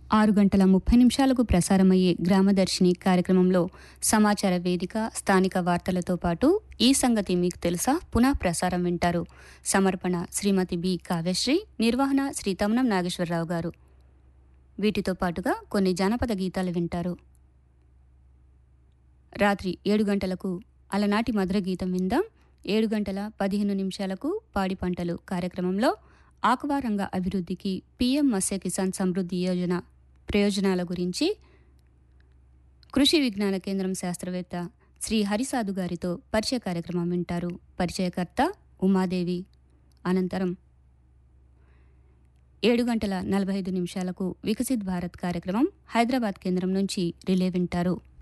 ఆరు గంటల ముప్పై నిమిషాలకు ప్రసారమయ్యే గ్రామదర్శిని కార్యక్రమంలో సమాచార వేదిక స్థానిక వార్తలతో పాటు ఈ సంగతి మీకు తెలుసా పునః ప్రసారం వింటారు సమర్పణ శ్రీమతి బి కావ్యశ్రీ నిర్వహణ శ్రీ తమనం నాగేశ్వరరావు గారు వీటితో పాటుగా కొన్ని జానపద గీతాలు వింటారు రాత్రి ఏడు గంటలకు అలనాటి మధుర గీతం విందాం ఏడు గంటల పదిహేను నిమిషాలకు పాడి పంటలు కార్యక్రమంలో ఆక్వా రంగ అభివృద్ధికి పీఎం మత్స్య కిసాన్ సమృద్ధి యోజన ప్రయోజనాల గురించి కృషి విజ్ఞాన కేంద్రం శాస్త్రవేత్త శ్రీ హరిసాధు గారితో పరిచయ కార్యక్రమం వింటారు పరిచయకర్త ఉమాదేవి అనంతరం ఏడు గంటల నలభై ఐదు నిమిషాలకు వికసిత్ భారత్ కార్యక్రమం హైదరాబాద్ కేంద్రం నుంచి రిలే వింటారు